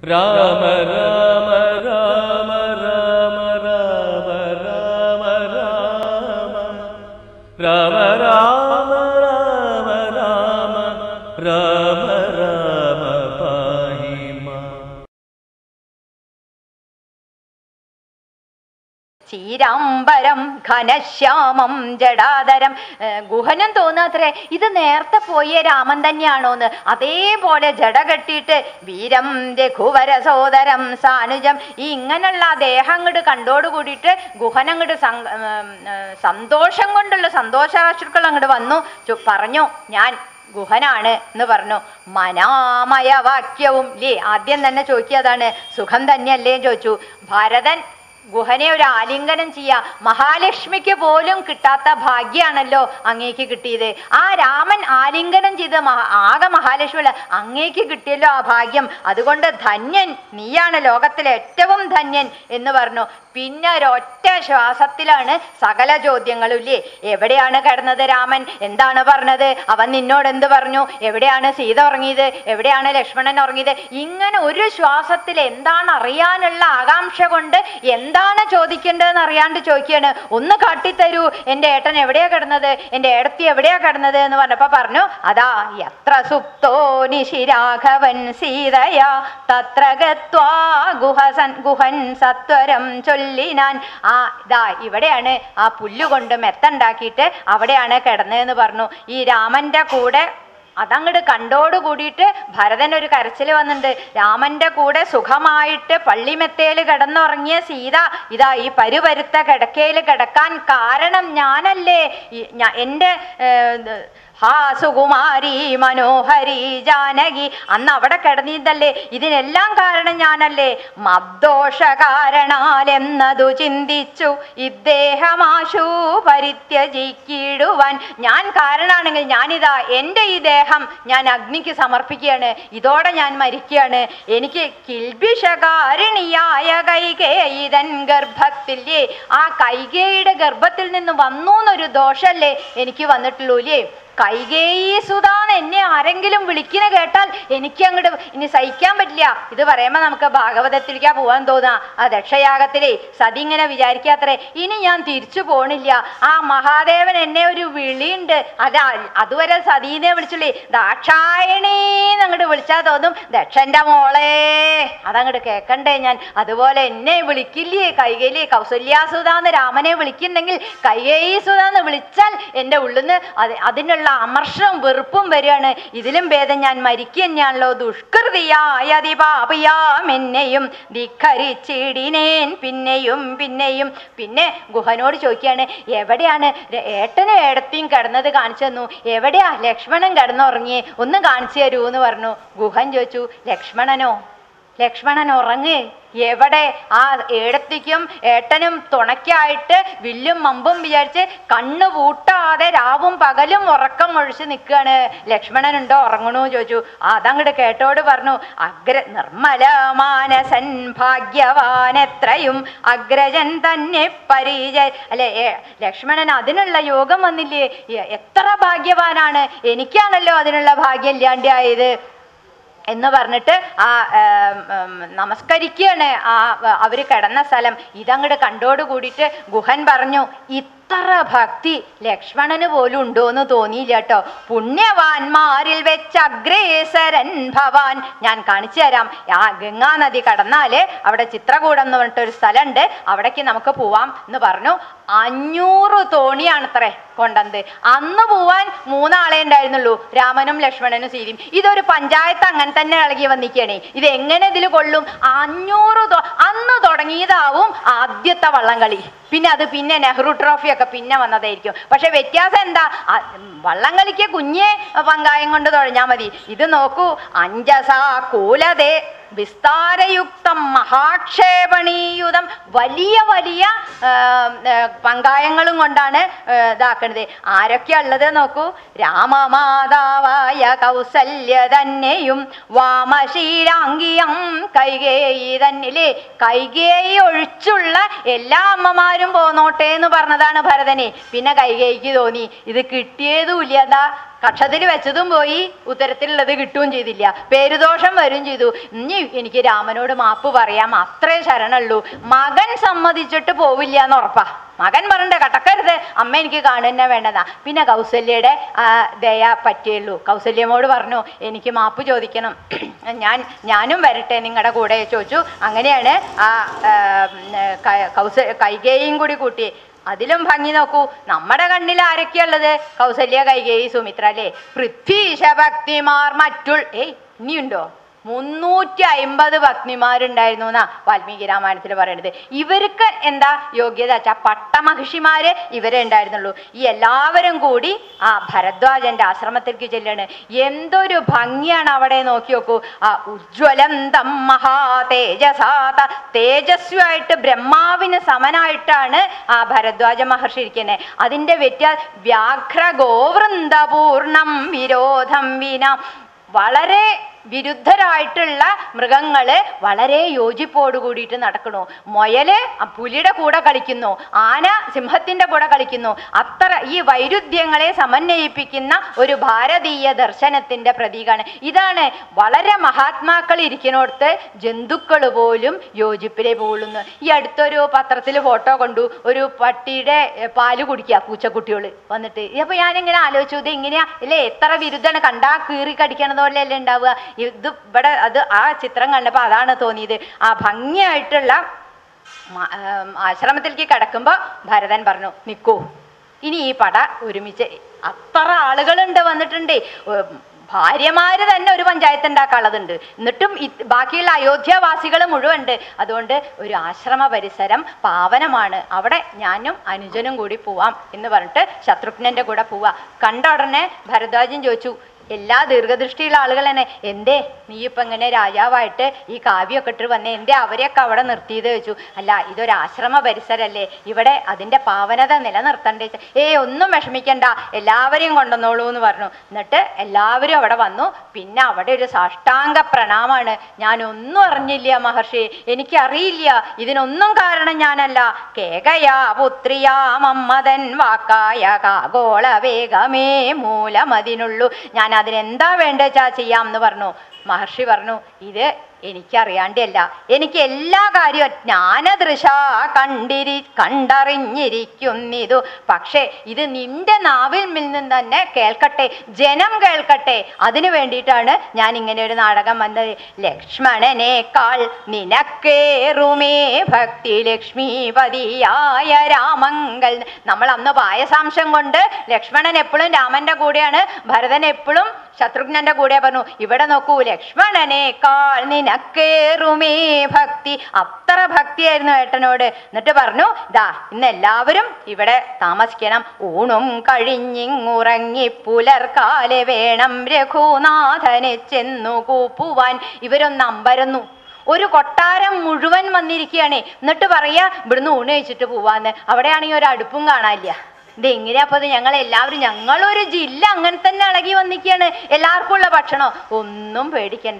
രാമ രാമ രാമ രാമ രാമ രാമ രാമ രാമ രാമ രാമ രാമ രാമ രാമ പാഹിമ ചീരാംബരം ഘനശ്യാമം ജടാധരം ഏ, ഗുഹനും തോന്നാത്രേ ഇത് നേരത്തെ പോയ രാമൻ തന്നെയാണോന്ന് അതേപോലെ ജട കെട്ടിയിട്ട് വീരം രഘുവര സോദരം സാനുജം ഈ ഇങ്ങനെയുള്ള ആ ദേഹം അങ്ങോട്ട് കണ്ടോട് കൂടിയിട്ട് ഗുഹൻ അങ്ങോട്ട് സന്തോഷം കൊണ്ടുള്ള സന്തോഷാശ്രുക്കൾ അങ്ങോട്ട് വന്നു ചു- പറഞ്ഞു ഞാൻ ഗുഹനാണ് എന്ന് പറഞ്ഞു മനാമയ വാക്യവും ലേ ആദ്യം തന്നെ ചോദിക്കിയതാണ് സുഖം തന്നെയല്ലേ ചോദിച്ചു ഭരതൻ ഗുഹനെ ഒരു ആലിംഗനം ചെയ്യാ മഹാലക്ഷ്മിക്ക് പോലും കിട്ടാത്ത ഭാഗ്യാണല്ലോ അങ്ങേക്ക് കിട്ടിയത് ആ രാമൻ ആലിംഗനം ചെയ്ത് മഹാ ആകെ മഹാലക്ഷ്മിയുള്ള അങ്ങേക്ക് കിട്ടിയല്ലോ ആ ഭാഗ്യം അതുകൊണ്ട് ധന്യൻ നീയാണ് ലോകത്തിലെ ഏറ്റവും ധന്യൻ എന്ന് പറഞ്ഞു പിന്നെ ഒരൊറ്റ ശ്വാസത്തിലാണ് സകല ചോദ്യങ്ങളും ഇല്ലേ എവിടെയാണ് കിടന്നത് രാമൻ എന്താണ് പറഞ്ഞത് അവൻ നിന്നോട് എന്ത് പറഞ്ഞു എവിടെയാണ് സീത ഉറങ്ങിയത് എവിടെയാണ് ലക്ഷ്മണൻ ഉറങ്ങിയത് ഇങ്ങനെ ഒരു ശ്വാസത്തിൽ എന്താണ് അറിയാനുള്ള ആകാംക്ഷ കൊണ്ട് എന്താണ് ചോദിക്കേണ്ടതെന്ന് അറിയാണ്ട് ചോദിക്കുകയാണ് ഒന്ന് കാട്ടിത്തരൂ എൻ്റെ ഏട്ടൻ എവിടെയാ കിടന്നത് എൻ്റെ ഏടത്തി എവിടെയാ കിടന്നത് എന്ന് പറഞ്ഞപ്പോ പറഞ്ഞു അതാ എത്ര സുപ്തോ നിശിരാഘവൻ സീതയാ തത്ര ഗത്വാ ഗുഹസൻ ഗുഹൻ സത്വരം ചൊല്ലിനാൻ ആ ഇതാ ഇവിടെയാണ് ആ പുല്ലുകൊണ്ട് മെത്തുണ്ടാക്കിയിട്ട് അവിടെയാണ് കിടന്നതെന്ന് പറഞ്ഞു ഈ രാമന്റെ കൂടെ അതങ്ങട് കണ്ടോട് കൂടിയിട്ട് ഭരതൻ ഒരു കരച്ചിൽ വന്നിട്ടുണ്ട് രാമന്റെ കൂടെ സുഖമായിട്ട് പള്ളിമെത്തേല് കിടന്നുറങ്ങിയ സീത ഇതാ ഈ പരുപരുത്ത കിടക്കയിൽ കിടക്കാൻ കാരണം ഞാനല്ലേ ഈ- ഞാ- എൻ്റെ ഏർ, ഹാ സുകുമാരി മനോഹരി ജാനകി അന്ന് അവിടെ കിടന്നിതല്ലേ ഇതിനെല്ലാം കാരണം ഞാനല്ലേ മദ്ദോഷ കാരണാലെന്നതു ചിന്തിച്ചു ഇദ്ദേഹമാശു പരിത്യജിക്കിടുവാൻ ഞാൻ കാരണാണെങ്കിൽ ഞാനിതാ എൻ്റെ ഈ ദേഹം ഞാൻ അഗ്നിക്ക് സമർപ്പിക്കുകയാണ് ഇതോടെ ഞാൻ മരിക്കുകയാണ് എനിക്ക് കിൽബിഷകാരിണിയായ കൈകേയിതൻ ഗർഭത്തില്ലേ ആ കൈകേയുടെ ഗർഭത്തിൽ നിന്ന് വന്നു എന്നൊരു ദോഷല്ലേ എനിക്ക് വന്നിട്ടുള്ളൂ ഇല്ലേ കൈകേയി സുതാന്ന് എന്നെ ആരെങ്കിലും വിളിക്കുന്ന കേട്ടാൽ എനിക്ക് അങ്ങോട്ട് ഇനി സഹിക്കാൻ പറ്റില്ല ഇത് പറയുമ്പോൾ നമുക്ക് ഭാഗവതത്തിലേക്കാ പോകാൻ തോന്നാ ആ ദക്ഷയാഗത്തിലേ സതി ഇങ്ങനെ വിചാരിക്കാത്രേ ഇനി ഞാൻ തിരിച്ചു പോണില്ല ആ മഹാദേവൻ എന്നെ ഒരു വിളിയുണ്ട് അല്ല അതുവരെ സതീനെ വിളിച്ചുള്ളേ ദാക്ഷായണീ അങ്ങോട്ട് വിളിച്ചാൽ തോന്നും ദക്ഷന്റെ മോളെ അതങ്ങോട്ട് കേക്കണ്ടേ ഞാൻ അതുപോലെ എന്നെ വിളിക്കില്ലേ കൈകേലി കൗസല്യാസുതാന്ന് രാമനെ വിളിക്കുന്നെങ്കിൽ കൈകേയി സുതാന്ന് വിളിച്ചാൽ എൻ്റെ ഉള്ളിന്ന് അത് അതിനുള്ള അമർഷവും വെറുപ്പും വരികയാണ് ഇതിലും ഭേദം ഞാൻ മരിക്കുക തന്നെയാണല്ലോ ദുഷ്കൃതിയായ അതിപാപിയാം എന്നെയും ധിഖരിച്ചിടിനേൻ പിന്നെയും പിന്നെയും പിന്നെ ഗുഹനോട് ചോദിക്കുകയാണ് എവിടെയാണ് ര- ഏട്ടനും ഏടത്തിയും കിടന്നത് കാണിച്ചു തന്നു എവിടെയാ ലക്ഷ്മണൻ കിടന്നുറങ്ങിയേ ഒന്ന് കാണിച്ചു തരൂ എന്ന് പറഞ്ഞു ഗുഹൻ ചോദിച്ചു ലക്ഷ്മണനോ ലക്ഷ്മണൻ ഉറങ്ങ് എവിടെ ആ ഏടത്തിക്കും ഏട്ടനും തുണയ്ക്കായിട്ട് വില്ലും മമ്പും വിചാരിച്ച് കണ്ണു പൂട്ടാതെ രാവും പകലും ഉറക്കം ഒഴിച്ച് നിൽക്കുകയാണ് ലക്ഷ്മണനുണ്ടോ ഉറങ്ങണു ചോദിച്ചു അതങ്ങോട്ട് കേട്ടോട് പറഞ്ഞു അഗ്ര നിർമ്മല മാനസൻ ഭാഗ്യവാൻ എത്രയും അഗ്രജൻ തന്നെ പരിചയ അല്ലെ ഏ- ലക്ഷ്മണൻ അതിനുള്ള യോഗം വന്നില്ലേ എ- എത്ര ഭാഗ്യവാനാണ് എനിക്കാണല്ലോ അതിനുള്ള ഭാഗ്യം ഇല്ലാണ്ടായത് എന്ന് പറഞ്ഞിട്ട് ആ ഏം, ഉം, നമസ്കരിക്കുകയാണ് ആ വ- അവര് കിടന്ന സ്ഥലം ഇതങ്ങോട്ട് കണ്ടോട് കൂടിയിട്ട് ഗുഹൻ പറഞ്ഞു ഇത്ര ഭക്തി ലക്ഷ്മണന് പോലും ഉണ്ടോ എന്ന് തോന്നിയില്ല കേട്ടോ പുണ്യവാന്മാരിൽ വെച്ച് അഗ്രേസരൻ ഭവാൻ ഞാൻ കാണിച്ചു തരാം ആ ഗംഗാ നദി കടന്നാല് അവിടെ ചിത്രകൂടം എന്ന് പറഞ്ഞിട്ടൊരു സ്ഥലമുണ്ട് അവിടേക്ക് നമുക്ക് പോവാം എന്ന് പറഞ്ഞു അഞ്ഞൂറ് തോണിയാണത്രേ കൊണ്ടത് അന്ന് പോവാൻ മൂന്നാളെ ഉണ്ടായിരുന്നുള്ളൂ രാമനും ലക്ഷ്മണനും സീതയും ഇതൊരു പഞ്ചായത്ത് അങ്ങനെ തന്നെ ഇളകി വന്നിക്കുകയാണ് ഇത് എങ്ങനെ ഇതിൽ കൊള്ളും അഞ്ഞൂറ് തൊ- അന്ന് തുടങ്ങിയതാവും ആദ്യത്തെ വള്ളംകളി പിന്നെ അത് പിന്നെ നെഹ്റു ട്രോഫി ഒക്കെ പിന്നെ വന്നതായിരിക്കും പക്ഷെ വ്യത്യാസം എന്താ ആ, വള്ളംകളിക്ക് കുഞ്ഞെ പങ്കായം കൊണ്ട് തുഴഞ്ഞാൽ മതി ഇത് നോക്കൂ അഞ്ചസാ കൂലതേ വിസ്താരയുക്തം മഹാക്ഷേപണീയുതം വലിയ വലിയ ആ, ആ, പങ്കായങ്ങളും കൊണ്ടാണ് ആ, ഇതാക്കണത് ആരൊക്കെയാ ഉള്ളത് നോക്കൂ രാമമാതാവായ കൗസല്യ തന്നെയും വാമശീലാംഗിയം കൈകേയി തന്നില്ലേ കൈകേയി ഒഴിച്ചുള്ള എല്ലാ അമ്മമാരും പോന്നോട്ടെ എന്ന് പറഞ്ഞതാണ് ഭരതനെ പിന്നെ കൈകേയിക്ക് തോന്നി ഇത് കിട്ടിയതും ഇല്ല എന്താ കക്ഷത്തിൽ വെച്ചതും പോയി ഉത്തരത്തിലുള്ളത് കിട്ടുകയും ചെയ്തില്ല പേരുദോഷം വരും ചെയ്തു ഇനി എനിക്ക് രാമനോട് മാപ്പ് പറയാം അത്രേ ശരണുള്ളൂ മകൻ സമ്മതിച്ചിട്ട് പോവില്ല എന്ന് ഉറപ്പാ മകൻ പറഞ്ഞിട്ട് കട്ടക്കരുത് അമ്മ എനിക്ക് കാണുന്ന വേണ്ടതാ പിന്നെ കൗസല്യയുടെ ആ, ദയ പറ്റിയുള്ളൂ കൗസല്യമോട് പറഞ്ഞു എനിക്ക് മാപ്പ് ചോദിക്കണം ഞാൻ ഞാനും വരട്ടെ നിങ്ങളുടെ കൂടെ ചോദിച്ചു അങ്ങനെയാണ് ആ ആ, ഉം, ക- കൗസ കൈകേയും കൂടി കൂട്ടി അതിലും ഭംഗി നോക്കൂ നമ്മുടെ കണ്ണിൽ ആരൊക്കെയുള്ളത് കൗസല്യ കൈകേയി സുമിത്ര അല്ലേ പൃഥ്വീശ ഭക്തിമാർ മറ്റുൾ ഏയ് ഇനിയുണ്ടോ മുന്നൂറ്റി അയിമ്പത് ഭഗ്നിമാരുണ്ടായിരുന്നു എന്നാ വാൽമീകി രാമായണത്തിൽ പറയണത് ഇവർക്ക് എന്താ യോഗ്യത വെച്ചാൽ പട്ടമഹിഷിമാര് ഇവരെ ഉണ്ടായിരുന്നുള്ളൂ ഈ എല്ലാവരും കൂടി ആ ഭരദ്വാജന്റെ ആശ്രമത്തിലേക്ക് ചെല്ലാണ് എന്തൊരു ഭംഗിയാണ് അവിടെ നോക്കി നോക്കൂ ആ ഉജ്ജ്വലം തം മഹാ തേജസാത തേജസ്വിയായിട്ട് ബ്രഹ്മാവിന് സമനായിട്ടാണ് ആ ഭരദ്വാജ മഹർഷി ഇരിക്കുന്നത് അതിന്റെ വ്യത്യാസം വ്യാഘ്ര ഗോവൃന്ദപൂർണം വിരോധം വിന വളരെ വിരുദ്ധരായിട്ടുള്ള മൃഗങ്ങള് വളരെ യോജിപ്പോട് കൂടിയിട്ട് നടക്കണു മുയല് ആ പുലിയുടെ കൂടെ കളിക്കുന്നു ആന സിംഹത്തിന്റെ കൂടെ കളിക്കുന്നു അത്ര ഈ വൈരുദ്ധ്യങ്ങളെ സമന്വയിപ്പിക്കുന്ന ഒരു ഭാരതീയ ദർശനത്തിന്റെ പ്രതീകമാണ് ഇതാണ് വളരെ മഹാത്മാക്കൾ ഇരിക്കുന്നിടത്ത് ജന്തുക്കൾ പോലും യോജിപ്പിലെ പോകുന്നു ഈ അടുത്തൊരു പത്രത്തിൽ ഫോട്ടോ കണ്ടു ഒരു പട്ടിയുടെ എ, പാല് കുടിക്കുക പൂച്ചക്കുട്ടികൾ വന്നിട്ട് അപ്പൊ ഞാനിങ്ങനെ ആലോചിച്ചു ഇത് എങ്ങനെയാ അല്ലേ എത്ര വിരുദ്ധാണ് കണ്ടാ കീറി കടിക്കണത് പോലെയല്ലേ ഉണ്ടാവുക ഇത് ഇവിടെ അത് ആ ചിത്രം കണ്ടപ്പോൾ അതാണ് തോന്നിയത് ആ ഭംഗിയായിട്ടുള്ള മ- ആം, ആശ്രമത്തിലേക്ക് കിടക്കുമ്പോ ഭരതൻ പറഞ്ഞു നിക്കൂ ഇനി ഈ പട ഒരുമിച്ച് അത്ര ആളുകളുണ്ട് വന്നിട്ടുണ്ട് ഉം, ഭാര്യമാര് തന്നെ ഒരു പഞ്ചായത്ത് ഉണ്ടാക്കാനുള്ളതുണ്ട് എന്നിട്ടും ഇത് ബാക്കിയുള്ള അയോധ്യവാസികൾ മുഴുവൻ ഉണ്ട് അതുകൊണ്ട് ഒരു ആശ്രമ പരിസരം പാവനമാണ് അവിടെ ഞാനും അനുജനും കൂടി പോവാം എന്ന് പറഞ്ഞിട്ട് ശത്രുഘ്നന്റെ കൂടെ പോവാ കണ്ട ഉടനെ ഭരദ്വാജൻ ചോദിച്ചു എല്ലാ ദീർഘദൃഷ്ടിയുള്ള ആളുകൾ തന്നെ എന്തേ നീ ഇപ്പൊ ഇങ്ങനെ രാജാവായിട്ട് ഈ കാവ്യമൊക്കെ ഇട്ട് വന്നേ എന്തേ അവരെയൊക്കെ അവിടെ നിർത്തിയത് വെച്ചു അല്ല ഇതൊരു ആശ്രമ പരിസരല്ലേ ഇവിടെ അതിന്റെ പാവനത നിലനിർത്തണ്ടേ ചെ- ഏയ് ഒന്നും വിഷമിക്കണ്ട എല്ലാവരെയും കൊണ്ടുവന്നോളൂ എന്ന് പറഞ്ഞു എന്നിട്ട് എല്ലാവരും അവിടെ വന്നു പിന്നെ അവിടെ ഒരു സാഷ്ടാംഗ പ്രണാമാണ് ഞാൻ ഒന്നും അറിഞ്ഞില്ല മഹർഷി എനിക്കറിയില്ല ഇതിനൊന്നും കാരണം ഞാനല്ല കേകയാ പുത്രിയാ മമ്മതൻ വാക്കായ കാഗോള വേഗമേ മൂലമതിനുള്ളൂ ഞാൻ അതിനെന്താ വേണ്ടച്ചാ ചെയ്യാം എന്ന് പറഞ്ഞു മഹർഷി പറഞ്ഞു ഇത് എനിക്കറിയാണ്ടല്ല എനിക്ക് എല്ലാ കാര്യവും ജ്ഞാനദൃശ കണ്ടിരി കണ്ടറിഞ്ഞിരിക്കുന്നിതു പക്ഷേ ഇത് നിന്റെ നാവിൽ നിന്ന് തന്നെ കേൾക്കട്ടെ ജനം കേൾക്കട്ടെ അതിനു വേണ്ടിയിട്ടാണ് ഞാൻ ഇങ്ങനെ ഒരു നാടകം വന്നത് ലക്ഷ്മണനേക്കാൾ നിനക്കേറുമേ ഭക്തി ലക്ഷ്മീപതിയായ രാമങ്കൽ നമ്മൾ അന്ന് പായസാംശം കൊണ്ട് ലക്ഷ്മണൻ എപ്പോഴും രാമന്റെ കൂടെയാണ് ഭരതൻ എപ്പോഴും ശത്രുഘ്നന്റെ കൂടെ പറഞ്ഞു ഇവിടെ നോക്കൂ ലക്ഷ്മണനേക്കാൾ നിനക്കേറുമേ ഭക്തി അത്ര ഭക്തിയായിരുന്നു ഏട്ടനോട് എന്നിട്ട് പറഞ്ഞു ഇതാ ഇന്ന് എല്ലാവരും ഇവിടെ താമസിക്കണം ഊണും കഴിഞ്ഞിങ്ങുറങ്ങി പുലർക്കാലെ വേണം രഘുനാഥനെ ചെന്നു കൂപ്പുവാൻ ഇവരൊന്ന് അമ്പരന്നു ഒരു കൊട്ടാരം മുഴുവൻ വന്നിരിക്കുകയാണ് എന്നിട്ട് പറയാ ഇവിടുന്ന് ഊണ് കഴിച്ചിട്ട് പോവാന്ന് അവിടെയാണെങ്കിൽ ഒരു അടുപ്പും കാണാനില്ല ഇത് എങ്ങനെയാ അപ്പൊ ഇത് ഞങ്ങൾ എല്ലാവരും ഞങ്ങളൊരു ജില്ല അങ്ങനെ തന്നെ ഇളകി വന്നിരിക്കുകയാണ് എല്ലാവർക്കും ഉള്ള ഭക്ഷണം ഒന്നും പേടിക്കണ്ട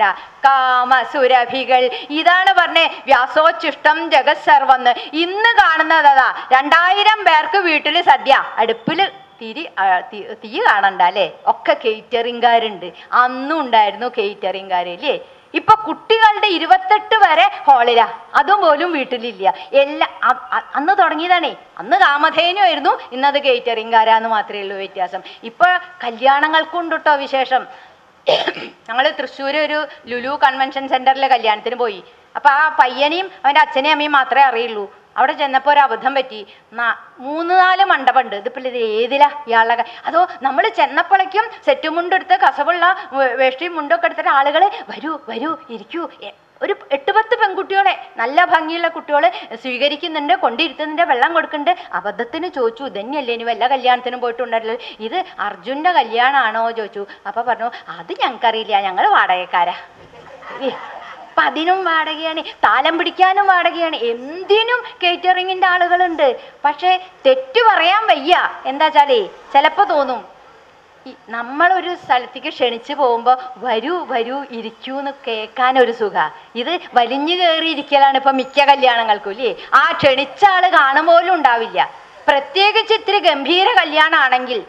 കാമസുരഭികൾ ഇതാണ് പറഞ്ഞേ വ്യാസോച്ഛിഷ്ടം ജഗത് സർവന്ന് ഇന്ന് കാണുന്നത് അതാ രണ്ടായിരം പേർക്ക് വീട്ടിൽ സദ്യ അടുപ്പില് തിരി ആ, തി- തീ കാണണ്ട അല്ലേ ഒക്കെ കേറ്ററിംഗുകാരുണ്ട് അന്നും ഉണ്ടായിരുന്നു കേറ്ററിംഗുകാർ അല്ലേ ഇപ്പൊ കുട്ടികളുടെ ഇരുപത്തെട്ട് വരെ ഹാളിലാ അതും പോലും വീട്ടിലില്ല എല്ലാ അ- അ- അന്ന് തുടങ്ങിയതാണേ അന്ന് കാമധേനുമായിരുന്നു ഇന്നത് കേറ്ററിംഗുകാരാന്ന് മാത്രമേ ഉള്ളൂ വ്യത്യാസം ഇപ്പൊ കല്യാണങ്ങൾക്കുണ്ട് കേട്ടോ വിശേഷം ഞങ്ങൾ തൃശ്ശൂർ ഒരു ലുലു കൺവെൻഷൻ സെന്ററിലെ കല്യാണത്തിന് പോയി അപ്പൊ ആ പയ്യനെയും അവന്റെ അച്ഛനെയും അമ്മയും മാത്രമേ അറിയുള്ളൂ അവിടെ ചെന്നപ്പോൾ ഒരു അബദ്ധം പറ്റി നാ- മൂന്ന് നാല് മണ്ഡപമുണ്ട് ഇതിപ്പോൾ ഇത് ഏതിലാ ഇയാളുടെ ക- അതോ നമ്മൾ ചെന്നപ്പോഴേക്കും സെറ്റ് മുണ്ടെടുത്ത് കസവുള്ള വേ- വേഷ്ടിയും മുണ്ടൊക്കെ എടുത്തിട്ട് ആളുകൾ വരൂ വരൂ ഇരിക്കൂ എ- ഒരു എട്ട് പത്ത് പെൺകുട്ടികളെ നല്ല ഭംഗിയുള്ള കുട്ടികളെ സ്വീകരിക്കുന്നുണ്ട് കൊണ്ടിരുത്തുന്നുണ്ട് വെള്ളം കൊടുക്കുന്നുണ്ട് അബദ്ധത്തിന് ചോദിച്ചു ഇതന്നെയല്ലേ ഇനി വല്ല കല്യാണത്തിനും പോയിട്ടുണ്ടല്ലോ ഇത് അർജുൻ്റെ കല്യാണമാണോ ചോദിച്ചു അപ്പൊ പറഞ്ഞു അത് ഞങ്ങൾക്കറിയില്ല ഞങ്ങൾ വാടകക്കാരാ ഏ, അപ്പൊ അതിനും വാടകയാണ് താലം പിടിക്കാനും വാടകയാണ് എന്തിനും കേറ്ററിങ്ങിന്റെ ആളുകളുണ്ട് പക്ഷെ തെറ്റു പറയാൻ വയ്യ എന്താ വെച്ചാലേ ചിലപ്പോ തോന്നും ഈ നമ്മളൊരു സ്ഥലത്തേക്ക് ക്ഷണിച്ചു പോകുമ്പോൾ വരൂ വരൂ ഇരിക്കൂ എന്ന് കേൾക്കാൻ ഒരു സുഖ ഇത് വലിഞ്ഞു കയറി ഇരിക്കലാണ് ഇപ്പൊ മിക്ക കല്യാണങ്ങൾക്കും ഇല്ലേ ആ ക്ഷണിച്ച ആള് കാണും പോലും ഉണ്ടാവില്ല പ്രത്യേകിച്ച് ഇത്തിരി ഗംഭീര കല്യാണമാണെങ്കിൽ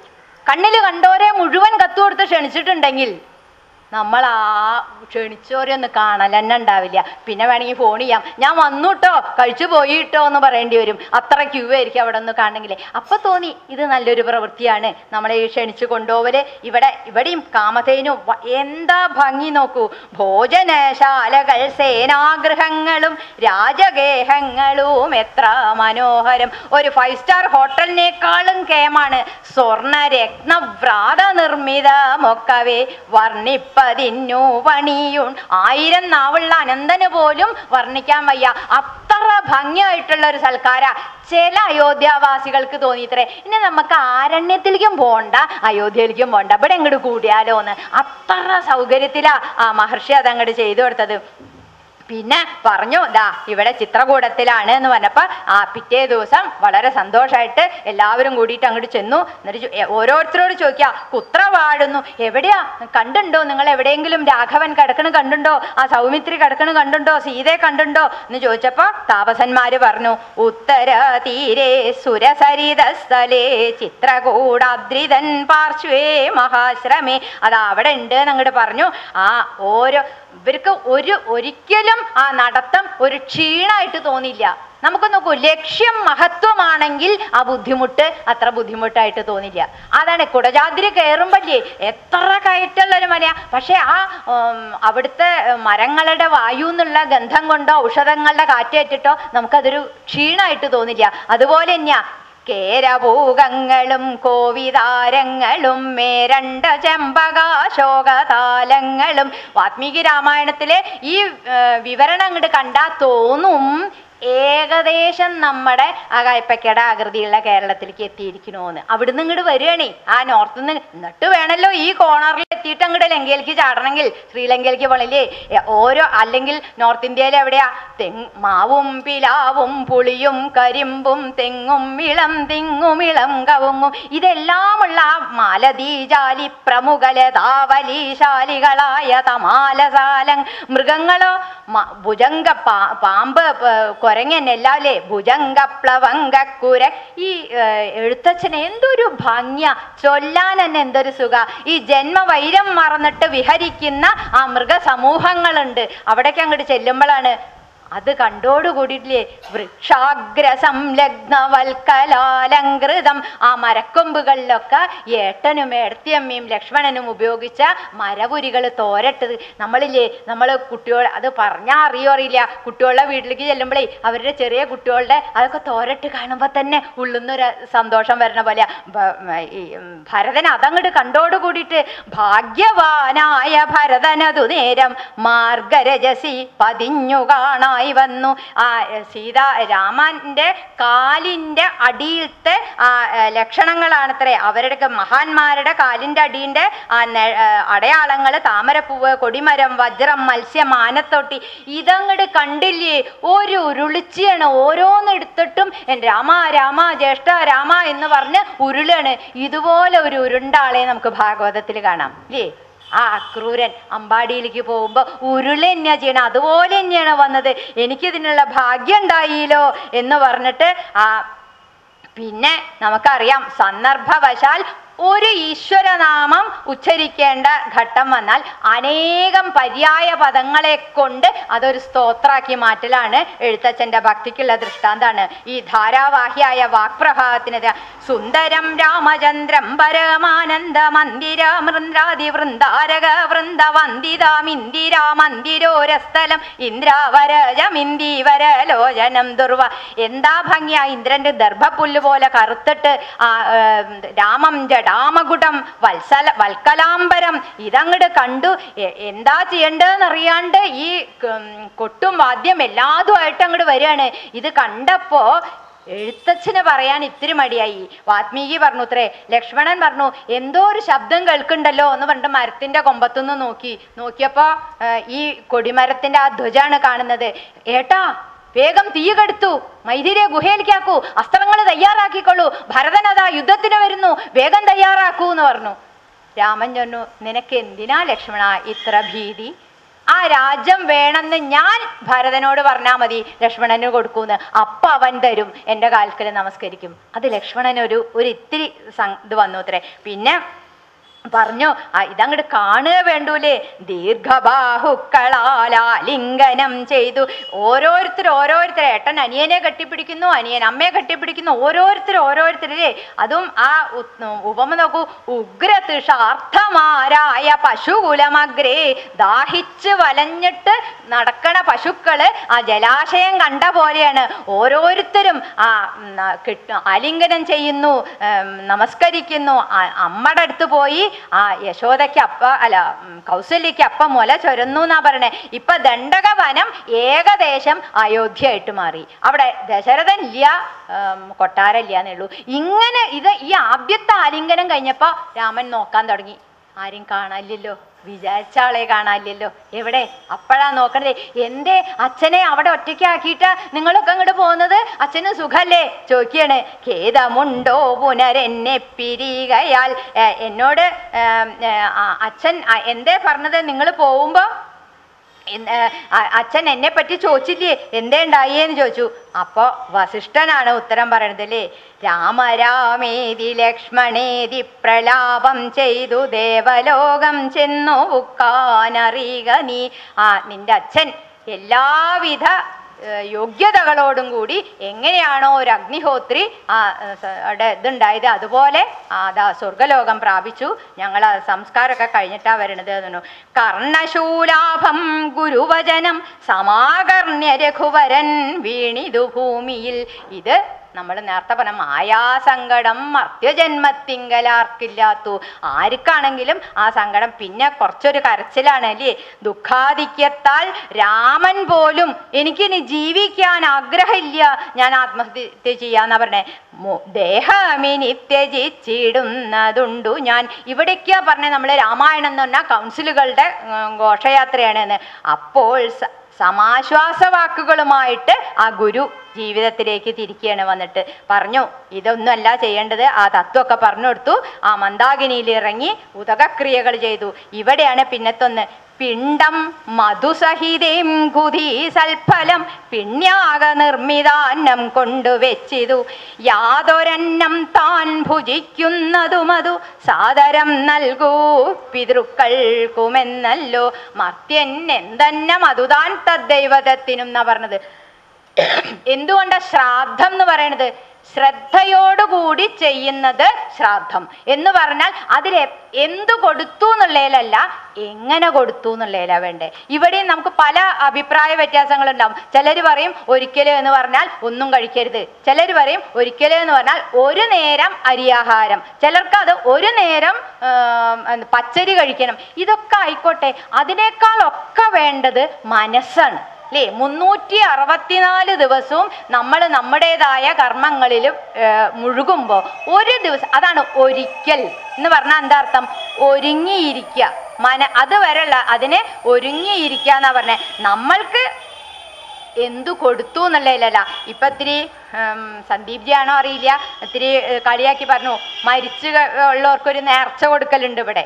കണ്ണിൽ കണ്ടോരെ മുഴുവൻ കത്ത് കൊടുത്ത് ക്ഷണിച്ചിട്ടുണ്ടെങ്കിൽ നമ്മൾ ആ ക്ഷണിച്ചോരെ ഒന്ന് കാണൽ തന്നെ ഉണ്ടാവില്ല പിന്നെ വേണമെങ്കിൽ ഫോൺ ചെയ്യാം ഞാൻ വന്നു കേട്ടോ കഴിച്ചു പോയി കേട്ടോ എന്ന് പറയേണ്ടി വരും അത്ര ക്യൂ ആയിരിക്കും അവിടെ ഒന്ന് കാണണമെങ്കിൽ അപ്പൊ തോന്നി ഇത് നല്ലൊരു പ്രവൃത്തിയാണ് നമ്മളെ ഈ ക്ഷണിച്ചു കൊണ്ടുപോവല് ഇവിടെ ഇവിടെയും കാമധേനു വ- എന്താ ഭംഗി നോക്കൂ ഭോജനശാലകൾ സേനാഗൃഹങ്ങളും രാജഗേഹങ്ങളും എത്ര മനോഹരം ഒരു ഫൈവ് സ്റ്റാർ ഹോട്ടലിനേക്കാളും കേമാണ് സ്വർണ രത്നവ്രാത നിർമ്മിതമൊക്കവേ വർണ്ണിപ്പതിന്നു പണിയുൺ ആയിരം നാവുള്ള അനന്തന് പോലും വർണ്ണിക്കാൻ വയ്യ അത്ര ഭംഗിയായിട്ടുള്ള ഒരു സൽക്കാര ചില അയോധ്യാവാസികൾക്ക് തോന്നിയിത്രേ ഇനി നമുക്ക് ആരണ്യത്തിലേക്കും പോണ്ട അയോധ്യയിലേക്കും പോണ്ട ഇവിടെ ഇങ്ങോട്ട് കൂടിയാലോ എന്ന് അത്ര സൗകര്യത്തിലാ ആ മഹർഷി അതങ്ങോട്ട് ചെയ്തു കൊടുത്തത് പിന്നെ പറഞ്ഞു ദാ ഇവിടെ ചിത്രകൂടത്തിലാണ് എന്ന് പറഞ്ഞപ്പോ ആ പിറ്റേ ദിവസം വളരെ സന്തോഷമായിട്ട് എല്ലാവരും കൂടിയിട്ട് അങ്ങോട്ട് ചെന്നു എന്നിട്ട് ചോ- എ- ഓരോരുത്തരോട് ചോദിക്കുക കുത്ര വാഴുന്നു എവിടെയാ കണ്ടുണ്ടോ നിങ്ങൾ എവിടെയെങ്കിലും രാഘവൻ കിടക്കണ കണ്ടുണ്ടോ ആ സൗമിത്രി കിടക്കണ കണ്ടുണ്ടോ സീതയെ കണ്ടുണ്ടോ എന്ന് ചോദിച്ചപ്പോ താപസന്മാര് പറഞ്ഞു ഉത്തര തീരെ സുരസരിതസ്ഥലേ ചിത്രകൂടാദ്രിതൻ പാർശ്വേ മഹാശ്രമേ അത് അവിടെ ഉണ്ട് എന്നങ്ങോട്ട് പറഞ്ഞു ആ ഓരോ ഇവർക്ക് ഒരു ഒരിക്കലും ആ നടത്തം ഒരു ക്ഷീണമായിട്ട് തോന്നില്ല നമുക്ക് നോക്കൂ ലക്ഷ്യം മഹത്വമാണെങ്കിൽ ആ ബുദ്ധിമുട്ട് അത്ര ബുദ്ധിമുട്ടായിട്ട് തോന്നില്ല അതാണ് കുടജാദ്രി കയറുമ്പല്ലേ എത്ര കയറ്റുള്ള ഒരു മല പക്ഷെ ആ ഉം, അവിടുത്തെ മരങ്ങളുടെ വായു എന്നുള്ള ഗന്ധം കൊണ്ടോ ഔഷധങ്ങളുടെ കാറ്റേറ്റിട്ടോ നമുക്കതൊരു ക്ഷീണമായിട്ട് തോന്നില്ല അതുപോലെ തന്നെയാ കേരഭൂകങ്ങളും കോവിതാരങ്ങളും മേരണ്ട ചെമ്പകാശോകതാലങ്ങളും വാത്മീകി രാമായണത്തിലെ ഈ ഏർ, വിവരണം അങ്ങോട്ട് കണ്ടാ തോന്നും ഏകദേശം നമ്മുടെ ആ കയ്പക്കയുടെ ആകൃതിയുള്ള കേരളത്തിലേക്ക് എത്തിയിരിക്കണോന്ന് അവിടുന്ന് ഇങ്ങോട്ട് വരികയാണേ ആ നോർത്ത് നിന്ന് എന്നിട്ട് വേണമല്ലോ ഈ കോണറിൽ എത്തിയിട്ട് അങ്ങോട്ട് ലങ്കയിലേക്ക് ചാടണമെങ്കിൽ ശ്രീലങ്കയിലേക്ക് പോണില്ലേ എ, ഓരോ അല്ലെങ്കിൽ നോർത്ത് ഇന്ത്യയിൽ എവിടെയാ തെങ് മാവും പിലാവും പുളിയും കരിമ്പും തെങ്ങും ഇളം തിങ്ങും ഇളം കവുങ്ങും ഇതെല്ലാമുള്ള ആ മാലതീ ജാലി പ്രമുഖലതാവലീശാലികളായ തമാലസാലം മൃഗങ്ങളോ മ- ഭുജംഗ പാ പാമ്പ് പ- കുരങ്ങൻ എല്ലാം അല്ലേ ഭുജംഗ പ്ലവങ്കക്കുര ഈ ഏർ, എഴുത്തച്ഛന് എന്തൊരു ഭംഗ്യ ചൊല്ലാൻ തന്നെ എന്തൊരു സുഖ ഈ ജന്മവൈരം മറന്നിട്ട് വിഹരിക്കുന്ന ആ മൃഗസമൂഹങ്ങളുണ്ട് അവിടേക്ക് അങ്ങോട്ട് ചെല്ലുമ്പോഴാണ് അത് കണ്ടോട് കൂടിയിട്ടില്ലേ വൃക്ഷാഗ്ര സംലഗ്നവൽക്കലാലങ്കൃതം ആ മരക്കൊമ്പുകളിലൊക്കെ ഏട്ടനും ഏടത്തിയമ്മയും ലക്ഷ്മണനും ഉപയോഗിച്ച മരപുരികൾ തോരട്ടത് നമ്മളില്ലേ നമ്മൾ കുട്ടികൾ അത് പറഞ്ഞാൽ അറിയോ അറിയില്ല കുട്ടികളുടെ വീട്ടിലേക്ക് ചെല്ലുമ്പോഴേ അവരുടെ ചെറിയ കുട്ടികളുടെ അതൊക്കെ തോരട്ട് കാണുമ്പോൾ തന്നെ ഉള്ളുന്നൊരു സന്തോഷം വരണ പോലെ ഭ- ഈ ഉം, ഭരതൻ അതങ്ങോട്ട് കണ്ടോട് കൂടിയിട്ട് ഭാഗ്യവാനായ ഭരതനതു നേരം മാർഗരജസി പതിഞ്ഞു കാണായി വന്നു ആ എ, സീത രാമന്റെ കാലിന്റെ അടിയിലത്തെ ആ എ, ലക്ഷണങ്ങളാണത്രേ അവരുടെ മഹാന്മാരുടെ കാലിന്റെ അടിയിന്റെ ആ അടയാളങ്ങൾ താമരപ്പൂവ് കൊടിമരം വജ്രം മത്സ്യം ആനത്തൊട്ടി ഇതങ്ങട് കണ്ടില്ലേ ഒരു ഉരുളിച്ചാണ് ഓരോന്നെടുത്തിട്ടും "എൻ രാമ രാമ ജ്യേഷ്ഠ രാമ എന്ന് പറഞ്ഞ് ഉരുളാണ് ഇതുപോലെ ഒരു ഉരുണ്ടാളെ നമുക്ക് ഭാഗവതത്തിൽ കാണാം ഇല്ലേ ആ അക്രൂരൻ അമ്പാടിയിലേക്ക് പോകുമ്പോ ഉരുള തന്നെയാ ചെയ്യണം അതുപോലെ തന്നെയാണ് വന്നത് എനിക്കിതിനുള്ള ഭാഗ്യം ഉണ്ടായില്ലോ എന്ന് പറഞ്ഞിട്ട് ആ പിന്നെ നമുക്കറിയാം സന്ദർഭവശാൽ ഒരു ഈശ്വരനാമം ഉച്ചരിക്കേണ്ട ഘട്ടം വന്നാൽ അനേകം പര്യായ പദങ്ങളെ കൊണ്ട് അതൊരു സ്തോത്രാക്കി മാറ്റലാണ് എഴുത്തച്ഛന്റെ ഭക്തിക്കുള്ള ദൃഷ്ടാന്താണ് ഈ ധാരാവാഹിയായ വാക്പ്രഭാവത്തിന് സുന്ദരം രാമചന്ദ്രം പരമാനന്ദ മന്ദിര മൃന്ദ്രാതി വൃന്ദാരക വൃന്ദ വന്ദിതാമിന്ദിരാ മന്ദിരോരസ്ഥലം ഇന്ദ്രാവരജമിന്ദീവരലോചനം ദുർവ എന്താ ഭംഗിയാ ഇന്ദ്രന്റെ ദർഭപ്പുല്ല് പോലെ കറുത്തിട്ട് ആ ഏം, രാമം ജടാമകുടം വത്സല വൽക്കലാംബരം ഇതങ്ങട് കണ്ടു എ- എന്താ ചെയ്യേണ്ടതെന്നറിയാണ്ട് ഈ ഉം, കൊട്ടും വാദ്യം എല്ലാതുമായിട്ട് അങ്ങോട്ട് വരികയാണ് ഇത് കണ്ടപ്പോ എഴുത്തച്ഛന് പറയാൻ ഇത്തിരി മടിയായി വാത്മീകി പറഞ്ഞു അത്രേ ലക്ഷ്മണൻ പറഞ്ഞു എന്തോ ഒരു ശബ്ദം കേൾക്കുന്നുണ്ടല്ലോ എന്ന് പറഞ്ഞിട്ട് മരത്തിന്റെ കൊമ്പത്തുനിന്ന് നോക്കി നോക്കിയപ്പോ ആ, ഈ കൊടിമരത്തിന്റെ ആ ധ്വജാണ് കാണുന്നത് ഏട്ടാ വേഗം തീ കെടുത്തു മൈഥിരെ ഗുഹയിലേക്കാക്കൂ അസ്ത്രങ്ങൾ തയ്യാറാക്കിക്കൊള്ളൂ ഭരതനതാ യുദ്ധത്തിന് വരുന്നു വേഗം തയ്യാറാക്കൂ എന്ന് പറഞ്ഞു രാമൻ ചൊന്നു നിനക്ക് എന്തിനാ ലക്ഷ്മണ ഇത്ര ഭീതി ആ രാജ്യം വേണമെന്ന് ഞാൻ ഭരതനോട് പറഞ്ഞാൽ മതി ലക്ഷ്മണന് കൊടുക്കൂന്ന് അപ്പൊ അവൻ തരും എൻ്റെ കാൽക്കൽ നമസ്കരിക്കും അത് ലക്ഷ്മണനൊരു ഒരു ഇത്തിരി സം- ഇത് വന്നു അത്രേ പിന്നെ പറഞ്ഞു ആ ഇതങ്ങോട്ട് കാണുക വേണ്ടൂലേ ദീർഘബാഹുക്കളാലിംഗനം ചെയ്തു ഓരോരുത്തർ ഓരോരുത്തർ ഏട്ടൻ അനിയനെ കെട്ടിപ്പിടിക്കുന്നു അനിയൻ അമ്മയെ കെട്ടിപ്പിടിക്കുന്നു ഓരോരുത്തർ ഓരോരുത്തരേ അതും ആ ഉ- ഉപമ നോക്കൂ ഉഗ്രതൃഷാർത്ഥമാരായ പശുകുലമഗ്രേ ദാഹിച്ച് വലഞ്ഞിട്ട് നടക്കണ പശുക്കള് ആ ജലാശയം കണ്ട പോലെയാണ് ഓരോരുത്തരും ആ ഉം, ആ, കെട്ട- ആലിംഗനം ചെയ്യുന്നു ഉം, നമസ്കരിക്കുന്നു ആ- അമ്മയുടെ അടുത്ത് പോയി ആ യശോദയ്ക്ക് അപ്പ അല്ല ഉം, കൗസല്യയ്ക്ക് അപ്പ മുല ചൊരന്നു എന്നാ പറയണേ ഇപ്പൊ ദണ്ഡക വനം ഏകദേശം അയോധ്യയായിട്ട് മാറി അവിടെ ദശരഥൻ ഇല്ല ഉം, കൊട്ടാരം ഇല്ല എന്നുള്ളൂ ഇങ്ങനെ ഇത് ഈ ആദ്യത്തെ ആലിംഗനം കഴിഞ്ഞപ്പോ രാമൻ നോക്കാൻ തുടങ്ങി ആരും കാണാനില്ലല്ലോ വിചാരിച്ച ആളെ കാണാനില്ലല്ലോ എവിടെ അപ്പോഴാ നോക്കണത് എന്തേ അച്ഛനെ അവിടെ ഒറ്റയ്ക്കാക്കിയിട്ട് നിങ്ങളൊക്കെ അങ്ങോട്ട് പോകുന്നത് അച്ഛന് സുഖല്ലേ ചോദിക്കാണ് ഖേദമുണ്ടോ പുനരെന്നെ പിരികയാൽ ഏ, എന്നോട് ഏം, ഏ, ആ, അച്ഛൻ ആ, എന്തേ പറഞ്ഞത് നിങ്ങൾ പോകുമ്പോ ഇന്ന് അ- അച്ഛൻ എന്നെ പറ്റി ചോദിച്ചില്ലേ എന്തേ ഉണ്ടായേന്ന് ചോദിച്ചു അപ്പോ വസിഷ്ഠനാണ് ഉത്തരം പറയണത് അല്ലേ രാമരാമേതി ലക്ഷ്മണേതി പ്രലാപം ചെയ്തു ദേവലോകം ചെന്നു ബുക്കാനറിയുക നീ ആ നിന്റെ അച്ഛൻ എല്ലാവിധ ഏഹ്, യോഗ്യതകളോടും കൂടി എങ്ങനെയാണോ ഒരു അഗ്നിഹോത്രി ആ ഏഹ്, സ- അവിടെ ഇതുണ്ടായത് അതുപോലെ ആ, അതാ സ്വർഗലോകം പ്രാപിച്ചു ഞങ്ങൾ ആ സംസ്കാരമൊക്കെ കഴിഞ്ഞിട്ടാ വരണത് എന്നു കർണശൂലാഭം ഗുരുവചനം സമാകർണ്യ രഘുവരൻ വീണിതു ഭൂമിയിൽ ഇത് നമ്മൾ നേരത്തെ പറഞ്ഞ മായാസങ്കടം മർത്യജന്മത്തിങ്കലാർക്കില്ലാത്തു ആർക്കാണെങ്കിലും ആ സങ്കടം പിന്നെ കുറച്ചൊരു കരച്ചിലാണ് അല്ലേ ദുഃഖാധിക്യത്താൽ രാമൻ പോലും എനിക്കിനി ജീവിക്കാൻ ആഗ്രഹമില്ല ഞാൻ ആത്മഹത്യ ചെയ്യാന്നാ പറഞ്ഞേ മോ- ദേഹമിനി ത്യജിച്ചിടുന്നതുണ്ടു ഞാൻ ഇവിടേക്കാ പറഞ്ഞ നമ്മൾ രാമായണം എന്ന് പറഞ്ഞാൽ കൗൺസിലുകളുടെ ഉം, ഘോഷയാത്രയാണ് എന്ന് അപ്പോൾ സ- സമാശ്വാസ വാക്കുകളുമായിട്ട് ആ ഗുരു ജീവിതത്തിലേക്ക് തിരിക്കുകയാണ് വന്നിട്ട് പറഞ്ഞു ഇതൊന്നുമല്ല ചെയ്യേണ്ടത് ആ തത്വമൊക്കെ പറഞ്ഞു കൊടുത്തു ആ മന്ദാകിനിയിൽ ഇറങ്ങി ഉദകക്രിയകൾ ചെയ്തു ഇവിടെയാണ് പിന്നത്തൊന്ന് പിണ്ടം മധുസഹിതേം കുതി സൽഫലം പിണ്യാക നിർമ്മിതാന്നം കൊണ്ടുവച്ചിതു യാതൊരന്നം താൻ ഭുജിക്കുന്നതുമതു സാദരം നൽകൂ പിതൃക്കൾക്കുമെന്നല്ലോ മർത്യൻ എന്തെന്നെ മധുതാൻ തദ്ദൈവതത്തിനും എന്നാ പറഞ്ഞത് എന്തുകൊണ്ടാ ശ്രാദ്ധം എന്ന് പറയണത് ശ്രദ്ധയോടുകൂടി ചെയ്യുന്നത് ശ്രാദ്ധം എന്ന് പറഞ്ഞാൽ അതിൽ എ- എന്തു കൊടുത്തു എന്നുള്ളതിലല്ല എങ്ങനെ കൊടുത്തു എന്നുള്ളതിലാ വേണ്ടേ ഇവിടെയും നമുക്ക് പല അഭിപ്രായ വ്യത്യാസങ്ങളുണ്ടാവും ചിലർ പറയും ഒരിക്കലും എന്ന് പറഞ്ഞാൽ ഒന്നും കഴിക്കരുത് ചിലർ പറയും ഒരിക്കലും എന്ന് പറഞ്ഞാൽ ഒരു നേരം അരിയാഹാരം ചിലർക്ക് അത് ഒരു നേരം ആം, എന്ത് പച്ചരി കഴിക്കണം ഇതൊക്കെ ആയിക്കോട്ടെ അതിനേക്കാളൊക്കെ വേണ്ടത് മനസ്സാണ് അല്ലേ മുന്നൂറ്റി അറുപത്തിനാല് ദിവസവും നമ്മൾ നമ്മുടേതായ കർമ്മങ്ങളിൽ മുഴുകുമ്പോൾ ഒരു ദിവസം അതാണ് ഒരിക്കൽ എന്ന് പറഞ്ഞാൽ എന്താ അർത്ഥം ഒരുങ്ങിയിരിക്കുക മന അതുവരെയുള്ള അതിനെ ഒരുങ്ങിയിരിക്കുക എന്നാ പറഞ്ഞേ നമ്മൾക്ക് എന്തു കൊടുത്തു എന്നുള്ളതിലല്ല ഇപ്പൊ ഇത്തിരി ഉം, സന്ദീപ് ജി ആണോ അറിയില്ല ഇത്തിരി ഏഹ്, കളിയാക്കി പറഞ്ഞു മരിച്ചു ക- ഉള്ളവർക്കൊരു നേർച്ച കൊടുക്കലുണ്ട് ഇവിടെ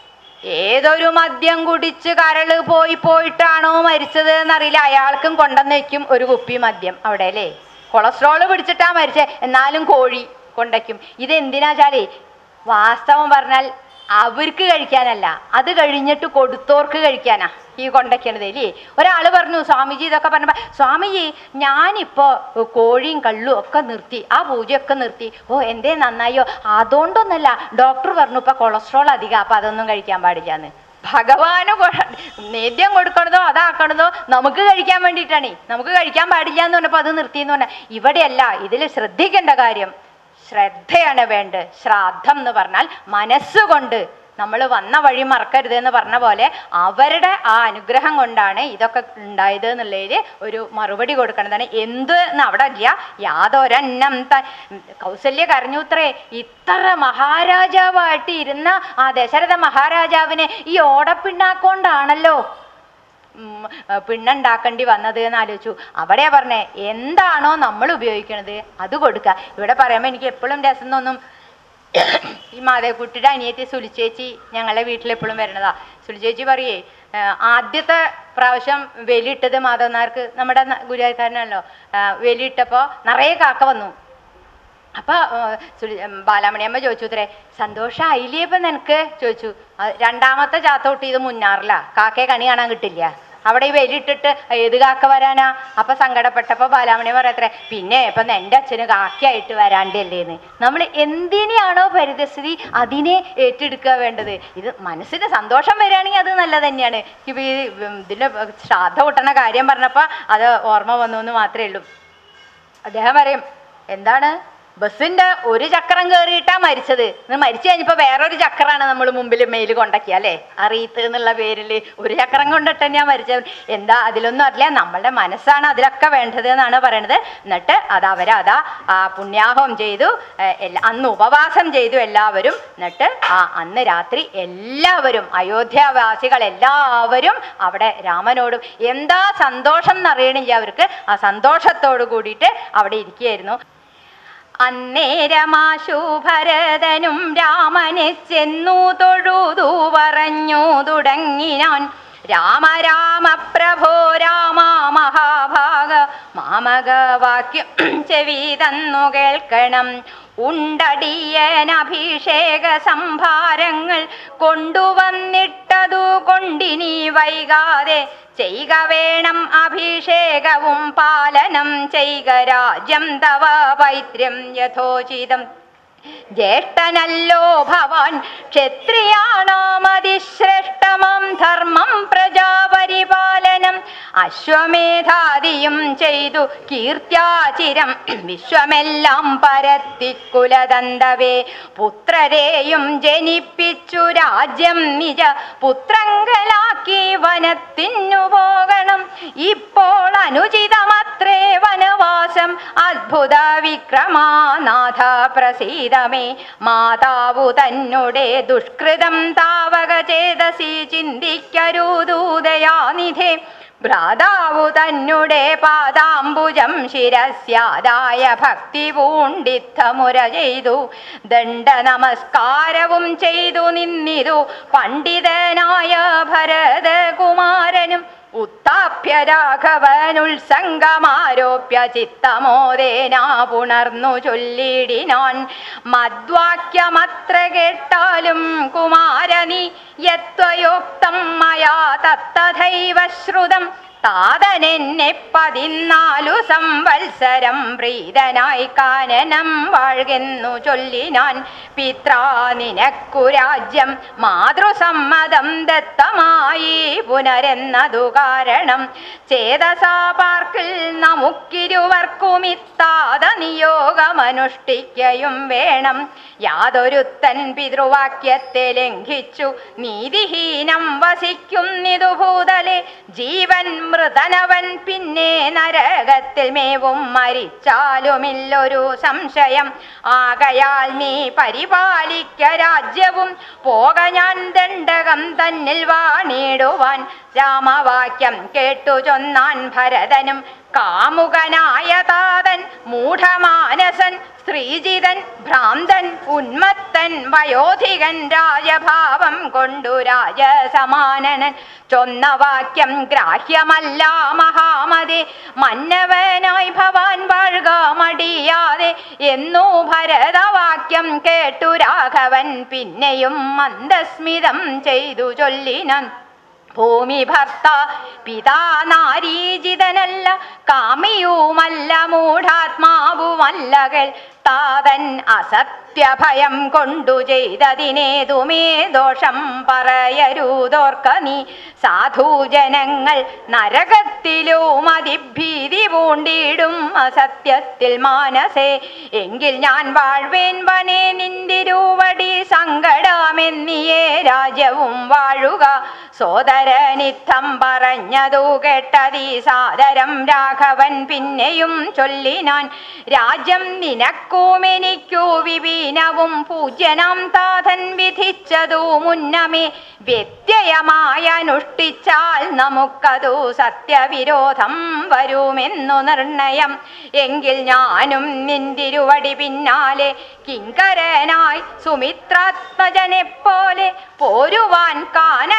ഏതൊരു മദ്യം കുടിച്ച് കരള് പോയി പോയിട്ടാണോ മരിച്ചത് എന്നറിയില്ല അയാൾക്കും കൊണ്ടുവന്ന് വെക്കും ഒരു കുപ്പി മദ്യം അവിടെ അല്ലേ കൊളസ്ട്രോള് പിടിച്ചിട്ടാ മരിച്ചേ എന്നാലും കോഴി കൊണ്ടയ്ക്കും ഇത് എന്തിനാച്ചാലേ വാസ്തവം പറഞ്ഞാൽ അവർക്ക് കഴിക്കാനല്ല അത് കഴിഞ്ഞിട്ട് കൊടുത്തോർക്ക് കഴിക്കാനാ ഈ കൊണ്ടയ്ക്കണത് അല്ലേ ഒരാൾ പറഞ്ഞു സ്വാമിജി ഇതൊക്കെ പറഞ്ഞപ്പോ സ്വാമിജി ഞാനിപ്പോ കോഴിയും കള്ളും ഒക്കെ നിർത്തി ആ പൂജയൊക്കെ നിർത്തി ഓ എന്തേ നന്നായോ അതുകൊണ്ടൊന്നല്ല ഡോക്ടർ പറഞ്ഞു ഇപ്പൊ കൊളസ്ട്രോൾ അധികം അപ്പൊ അതൊന്നും കഴിക്കാൻ പാടില്ലാന്ന് ഭഗവാന് കൊ- നേദ്യം കൊടുക്കണതോ അതാക്കണതോ നമുക്ക് കഴിക്കാൻ വേണ്ടിയിട്ടാണ് നമുക്ക് കഴിക്കാൻ പാടില്ല എന്ന് പറഞ്ഞപ്പോൾ അത് നിർത്തി എന്ന് പറഞ്ഞാൽ ഇവിടെയല്ല ഇതിൽ ശ്രദ്ധിക്കേണ്ട കാര്യം ശ്രദ്ധയാണ് വേണ്ടത് ശ്രാദ്ധം എന്ന് പറഞ്ഞാൽ മനസ്സുകൊണ്ട് നമ്മൾ വന്ന വഴി മറക്കരുത് എന്ന് പറഞ്ഞ പോലെ അവരുടെ ആ അനുഗ്രഹം കൊണ്ടാണ് ഇതൊക്കെ ഉണ്ടായത് എന്നുള്ളതിൽ ഒരു മറുപടി കൊടുക്കണതാണ് എന്ത് എന്ന് അവിടെ ഇല്ല യാതൊരന്നം ത കൗസല്യ കരഞ്ഞൂത്രേ ഇത്ര മഹാരാജാവായിട്ട് ഇരുന്ന ആ ദശരഥ മഹാരാജാവിനെ ഈ ഓടപ്പിണ്ണാക്കൊണ്ടാണല്ലോ ഉം, ആ, പിണ്ണുണ്ടാക്കേണ്ടി വന്നത് എന്ന് ആലോചിച്ചു അവിടെയാ പറഞ്ഞേ എന്താണോ നമ്മൾ ഉപയോഗിക്കണത് അത് കൊടുക്കുക ഇവിടെ പറയുമ്പോൾ എനിക്ക് എപ്പോഴും രസം തോന്നും ഈ മാധവക്കുട്ടിയുടെ അനിയത്തി സുലിച്ചേച്ചി ഞങ്ങളുടെ വീട്ടിൽ എപ്പോഴും വരണതാ സുലിച്ചേച്ചി പറയേ ആ, ആദ്യത്തെ പ്രാവശ്യം വെലിയിട്ടത് മാധവനാർക്ക് നമ്മുടെ ന- ഗുരുവായൂർക്കാരനാണല്ലോ ആ, വെലിയിട്ടപ്പോൾ നിറയെ കാക്ക വന്നു അപ്പൊ ആ, സുലി- ഉം, ബാലാമണിയമ്മ ചോദിച്ചു ഇത്രേ സന്തോഷായില്ലേ ഇപ്പൊ നിനക്ക് ചോദിച്ചു ആ, രണ്ടാമത്തെ ചാത്ത ഇത് മുന്നാറില്ല കാക്കയെ കണി കാണാൻ കിട്ടില്ല അവിടെ ഈ വെലിയിട്ടിട്ട് ഏത് കാക്ക വരാനാ അപ്പൊ സങ്കടപ്പെട്ടപ്പോ ബാലാമണി പറയത്രേ പിന്നെ ഇപ്പൊ എന്റെ അച്ഛന് കാക്കയായിട്ട് വരാണ്ടല്ലേന്ന് നമ്മൾ എന്തിനെയാണോ പരിതസ്ഥിതി അതിനെ ഏറ്റെടുക്കുക വേണ്ടത് ഇത് മനസ്സിന് സന്തോഷം വരികയാണെങ്കിൽ അത് നല്ലത് തന്നെയാണ് ഇപ്പൊ ഈ ഉം, ഇതിന്റെ ശ്രാദ്ധ കൂട്ടണ കാര്യം പറഞ്ഞപ്പോ അത് ഓർമ്മ വന്നു എന്ന് മാത്രമേ ഉള്ളൂ അദ്ദേഹം പറയും എന്താണ് ബസ്സിന്റെ ഒരു ചക്രം കയറിയിട്ടാ മരിച്ചത് ഇത് മരിച്ചു കഴിഞ്ഞപ്പോ വേറൊരു ചക്രാണ് നമ്മൾ മുമ്പിൽ മെയിൽ കൊണ്ടാക്കിയ അല്ലേ അറിയത്ത് എന്നുള്ള പേരിൽ ഒരു ചക്രം കൊണ്ടിട്ട് തന്നെയാ മരിച്ചത് എന്താ അതിലൊന്നും അറിയില്ല നമ്മളുടെ മനസ്സാണ് അതിലൊക്കെ വേണ്ടത് എന്നാണ് പറയണത് എന്നിട്ട് അത് അവരതാ ആ പുണ്യാഹം ചെയ്തു ഏ, എല്ലാ അന്ന് ഉപവാസം ചെയ്തു എല്ലാവരും എന്നിട്ട് ആ അന്ന് രാത്രി എല്ലാവരും അയോധ്യാവാസികൾ എല്ലാവരും അവിടെ രാമനോടും എന്താ സന്തോഷം എന്നറിയണില്ല അവർക്ക് ആ സന്തോഷത്തോടു കൂടിയിട്ട് അവിടെ ഇരിക്കുകയായിരുന്നു അന്നേരമാശു ഭരതനും രാമനെ ചെന്നു തൊഴുതു പറഞ്ഞു തുടങ്ങിനാൻ രാമ രാമ പ്രഭോ രാമ മഹാഭാഗ മാമകവാക്യം ചെവി തന്നു കേൾക്കണം ഉണ്ടടിയൻ അഭിഷേക സംഭാരങ്ങൾ കൊണ്ടുവന്നിട്ടതു കൊണ്ടിനി വൈകാതെ ചെയ്ക വേണം അഭിഷേകവും പാലനം ചെയ്ക രാജ്യം തവ പൈത്ര്യം യഥോചിതം ജ്യേഷ്ഠനല്ലോ ഭവാൻ ക്ഷത്രിയാണാമതിശ്രേഷ്ഠമം ധർമ്മം പ്രജാപരിപാലനം അശ്വമേധാദിയും ചെയ്തു കീർത്യാചിരം വിശ്വമെല്ലാം പരത്തിക്കുലതന്തവേ പുത്രരെയും ജനിപ്പിച്ചു രാജ്യം നിജ പുത്രങ്കലാക്കി വനത്തിനു പോകണം ഇപ്പോൾ അനുചിതമത്രേ വനവാസം അദ്ഭുത വിക്രമാനാഥ പ്രസീതമേ മാതാവു തന്നുടെ ദുഷ്കൃതം താവക ചേതസി ചിന്തിക്കരുതൂദയാനിധേ ഭ്രാതാവു തന്നുടെ പാദാംബുജം ശിരസ്യാദായ ഭക്തി പൂണ്ടിത്തമുര ചെയ്തു ദണ്ഡ നമസ്കാരവും ചെയ്തു നിന്നിതു പണ്ഡിതനായ ഭരതകുമാരനും ഉത്താപ്യ രാഘവനുത്സംഗമാരോപ്യ ചിത്തമോദേനാ പുണർന്നു ചൊല്ലിടിനാൻ മദ്വാക്യമത്ര കേട്ടാലും കുമാരനി യത്വയോക്തം മയാ തത്തഥൈവ ശ്രുതം താതനെന്നെ പതിനാലു സംവത്സരം പ്രീതനായി കാനനം വാഴ്കെന്നു ചൊല്ലിനാൻ പിത്രാ നിനക്കു രാജ്യം മാതൃസമ്മതം ദത്തമായി പുനരെന്നതു കാരണം ചേതസാ പാർക്കിൽ നമുക്കിരുവർക്കുമിത്താത നിയോഗമനുഷ്ഠിക്കയും വേണം യാതൊരുത്തൻ പിതൃവാക്യത്തെ ലംഘിച്ചു നീതിഹീനം വസിക്കുന്നിതു ഭൂതലെ ജീവൻ മൃതനവൻ പിന്നെ നരകത്തിൽ മേവും മരിച്ചാലുമില്ലൊരു സംശയം ആകയാൽ നീ പരിപാലിക്ക രാജ്യവും പോക ഞാൻ ദണ്ഡകം തന്നിൽ വാണിടുവാൻ രാമവാക്യം കേട്ടു ചൊന്നാൻ ഭരതനും കാമുകനായ താതൻ മൂഢമാനസൻ സ്ത്രീജിതൻ ഭ്രാന്തൻ ഉന്മത്തൻ വയോധികൻ രാജഭാവം കൊണ്ടു രാജസമാനനൻ ചൊന്ന വാക്യം ഗ്രാഹ്യമല്ല മഹാമതി മന്നവനായി ഭവാൻ വാഴുക മടിയാതെ എന്നു ഭരതവാക്യം കേട്ടു രാഘവൻ പിന്നെയും മന്ദസ്മിതം ചെയ്തു ചൊല്ലിനൻ ഭൂമി ഭർത്ത പിതാ നാരീജിതനല്ല കാമിയുമല്ല മൂഢാത്മാവുമല്ലകൾ താതൻ അസത്യഭയം കൊണ്ടു ചെയ്തതിനേതുമേ ദോഷം പറയരുതോർക്ക നീ സാധുജനങ്ങൾ നരകത്തിലും അതിഭീതി പൂണ്ടിടും അസത്യത്തിൽ മാനസേ എങ്കിൽ ഞാൻ വാഴ്വേൻ വനെ നിന്തിരുവടി സങ്കടമെന്നിയേ രാജ്യവും വാഴുക സോദരനിത്തം പറഞ്ഞതു കേട്ടതീ സാദരം രാഘവൻ പിന്നെയും ചൊല്ലിനാൻ രാജ്യം നിനക്കും എനിക്കു വിപീനവും പൂജ്യനാം താതൻ വിധിച്ചതു മുന്നമേ വ്യത്യയമായ അനുഷ്ഠിച്ചാൽ നമുക്കതു സത്യവിരോധം വരുമെന്നു നിർണയം എങ്കിൽ ഞാനും നിന്തിരുവടി പിന്നാലെ കിങ്കരനായി സുമിത്രാത്മജനെ പോലെ പോരുവാൻ കാനനത്തിൽ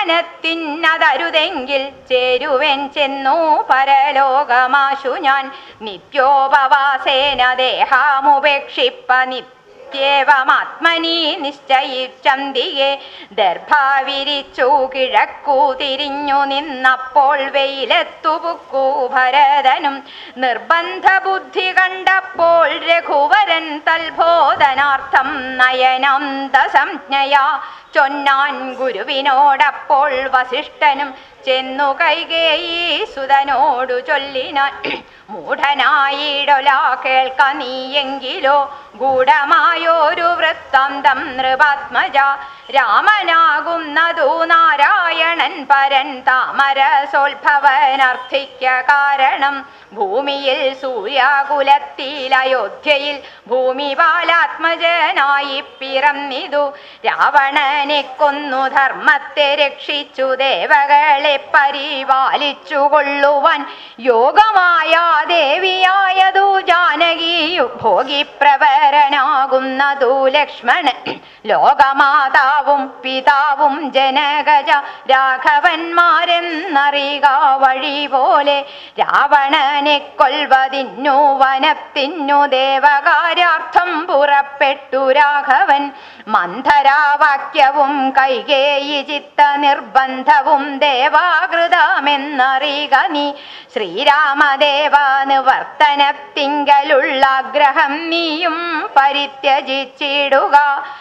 തിന്നതരുതെങ്കിൽ ചേരുവൻ ചെന്നു പരലോകമാശു ഞാൻ നിത്യോപവാസേന ദേഹാമുപേക്ഷിപ്പ നിത്യേവമാത്മനി നിശ്ചയിച്ചന്തിയെ ദർഭാവിരിച്ചു കിഴക്കു തിരിഞ്ഞു നിന്നപ്പോൾ വെയിലെത്തുപുക്കു ഭരതനും നിർബന്ധ ബുദ്ധി കണ്ടപ്പോൾ രഘുവരൻ തൽബോധനാർത്ഥം നയനാന്ത സംജ്ഞയാ ചൊന്നാൻ ഗുരുവിനോടപ്പോൾ വസിഷ്ഠനും ചെന്നു കൈകേയി സുതനോടു ചൊല്ലിനാൻ മൂഢനായിടൊല കേൾക്ക നീയെങ്കിലോ ഗൂഢമായൊരു വൃത്താന്തം നൃപാത്മജ രാമനാകുന്നതു നാരായണൻ പരൻ താമര സോത്ഭവനർത്ഥിക്ക കാരണം ഭൂമിയിൽ സൂര്യാകുലത്തിൽ അയോധ്യയിൽ ഭൂമിപാലാത്മജനായി പിറന്നിതു രാവണനെ കൊന്നു ധർമ്മത്തെ രക്ഷിച്ചു ദേവകളെ പരിപാലിച്ചു കൊള്ളുവാൻ യോഗമായ ദേവിയായതു ജാനകിയു ഭോഗിപ്രവരനാകുന്നതു ലക്ഷ്മണൻ ലോകമാതാവും പിതാവും ജനകജ രാഘവന്മാരെന്നറിയുക വഴി പോലെ രാവണനെ കൊൽവതിന്നു വനത്തിന്നു ദേവകാര്യാർത്ഥം പുറപ്പെട്ടു രാഘവൻ മന്ധരാവാക്യവും കൈകേയി ചിത്ത നിർബന്ധവും ദേവാകൃതമെന്നറിയുക നീ ശ്രീരാമദേവ നിവർത്തനത്തിങ്കലുള്ള ആഗ്രഹം നീയും പരിത്യജിച്ചിടുക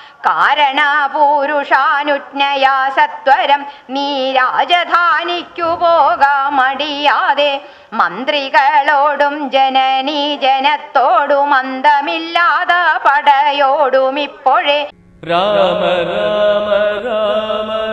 കാരണപൂരുഷാനുജ്ഞയാ സത്വരം നീ രാജധാനിക്കു പോകാമടിയാതെ മന്ത്രികളോടും ജനനീ ജനത്തോടും അന്തമില്ലാത പടയോടും ഇപ്പോഴേ രാമ രാമ രാമ